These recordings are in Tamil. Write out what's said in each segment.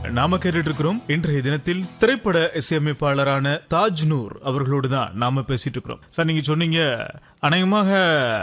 நாம கேட்டுட்டு இருக்கிறோம் இன்றைய தினத்தில் திரைப்பட இசையமைப்பாளரான தாஜ் நூர் அவர்களோடு தான் நாம பேசிட்டு இருக்கிறோம் சார் நீங்க சொன்னீங்க அநேகமாக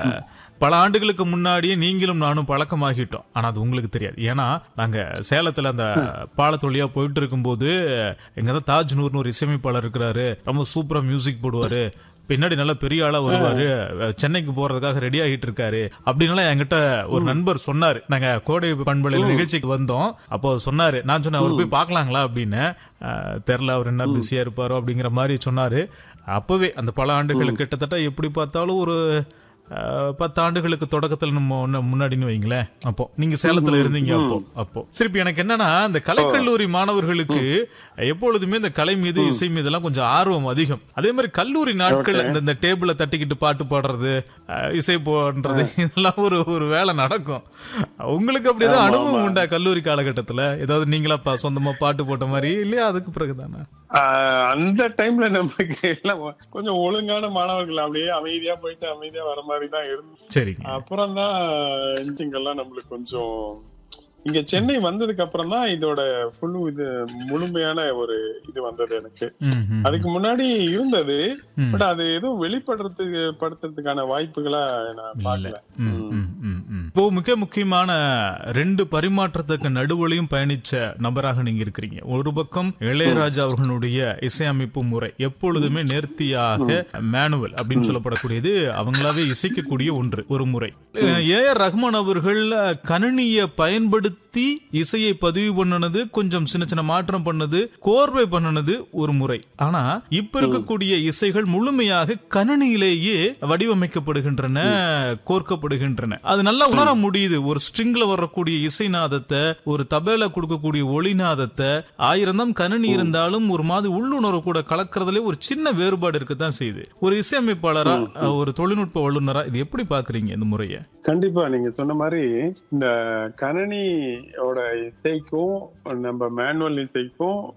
பல ஆண்டுகளுக்கு முன்னாடியே நீங்களும் நானும் பழக்கமாகிட்டோம் ஆனா அது உங்களுக்கு தெரியாது ஏன்னா நாங்க சேலத்துல அந்த பாலத்து வழியா போயிட்டு இருக்கும்போது எங்க தான் தாஜ் நூர்னு ஒரு இசையமைப்பாளர் இருக்கிறாரு ரொம்ப சூப்பரா மியூசிக் போடுவாரு பின்னாடி நல்ல பெரிய ஆளா வருவாரு சென்னைக்கு போறதுக்காக ரெடி ஆகிட்டு இருக்காரு அப்படின்னு என்கிட்ட ஒரு நண்பர் சொன்னாரு நாங்க கோடை பண்பலையில் நிகழ்ச்சிக்கு வந்தோம் அப்போ சொன்னாரு நான் சொன்னேன் அவர் போய் பார்க்கலாங்களா அப்படின்னு அஹ், தெரியல அவர் என்ன பிஸியா இருப்பாரோ அப்படிங்கிற மாதிரி சொன்னாரு அப்பவே அந்த பல ஆண்டுகள் கிட்டத்தட்ட எப்படி பார்த்தாலும் ஒரு அஹ், பத்து ஆண்டுகளுக்கு தொடக்கத்துல நம்ம ஒண்ணு முன்னாடின்னு வைங்களேன் அப்போ நீங்க சேலத்துல இருந்தீங்க அப்போ அப்போ சரி இப்ப எனக்கு என்னன்னா இந்த கலைக்கல்லூரி மாணவர்களுக்கு எப்பொழுதுமே இந்த கலை மீது இசை மீது எல்லாம் கொஞ்சம் ஆர்வம் அதிகம் அதே மாதிரி கல்லூரி நாட்கள் இந்த இந்த டேபிள தட்டிக்கிட்டு பாட்டு பாடுறது அஹ், இசை போன்றது இதெல்லாம் ஒரு ஒரு வேலை நடக்கும் உங்களுக்கு அப்படி ஏதாவது அனுபவம் உண்டா கல்லூரி காலகட்டத்துல ஏதாவது நீங்களா பா- சொந்தமா பாட்டு போட்ட மாதிரி இல்லையா அதுக்கு பிறகுதானே ஆஹ் அந்த டைம்ல நமக்கு எல்லாம் கொஞ்சம் ஒழுங்கான மாணவர்கள் அப்படியே அமைதியா போயிட்டு அமைதியா வர மாதிரி தான் இருந்து சரிங்க அப்புறம் தான் இங்கெல்லாம் நம்மளுக்கு கொஞ்சம் இங்க சென்னை வந்ததுக்கு அப்புறம் தான் இதோட ஃபுல் இது முழுமையான ஒரு இது வந்தது எனக்கு ம், ம், அதுக்கு முன்னாடி இருந்தது ம். பட் அது எதுவும் வெளிப்படுறதுக்கு படுத்துறதுக்கான வாய்ப்புகளா நான் பார்க்கல ம், ம், ம், ம். இப்போ மிக முக்கியமான ரெண்டு பரிமாற்றத்துக்கு நடுவுலையும் பயணிச்ச நபராக நீங்க இருக்கிறீங்க ஒரு பக்கம் இளையராஜா அவர்களுடைய இசையமைப்பு முறை எப்பொழுதுமே நேர்த்தியாக மேனுவல் அப்படின்னு சொல்லப்படக்கூடியது அவங்களாவே இசைக்கக்கூடிய ஒன்று ஒரு முறை ஏ ஆர் ரஹ்மான் அவர்கள் கணினியை பயன்படுத்தி இசையை பதிவு பண்ணுனது கொஞ்சம் சின்ன சின்ன மாற்றம் பண்ணது கோர்வை பண்ணுனது ஒரு முறை ஆனா இப்ப இருக்கக்கூடிய இசைகள் முழுமையாக கணினியிலேயே வடிவமைக்கப்படுகின்றன கோர்க்கப்படுகின்றன அது நல்லா உணர முடியுது ஒரு ஸ்ட்ரிங்ல வரக்கூடிய இசைநாதத்தை ஒரு தபேல கொடுக்கக்கூடிய ஒளிநாதத்தை ஆயிரம் தான் கணினி இருந்தாலும் ஒரு மாதிரி உள்ளுணர்வு கூட கலக்கிறதுல ஒரு சின்ன வேறுபாடு இருக்கத்தான் செய்யுது ஒரு இசையமைப்பாளரா ஒரு தொழில்நுட்ப வல்லுநரா இது எப்படி பாக்குறீங்க இந்த முறையை கண்டிப்பா நீங்க சொன்ன மாதிரி இந்த கணனியோட இசைக்கும் நம்ம மேனுவல் இசைக்கும்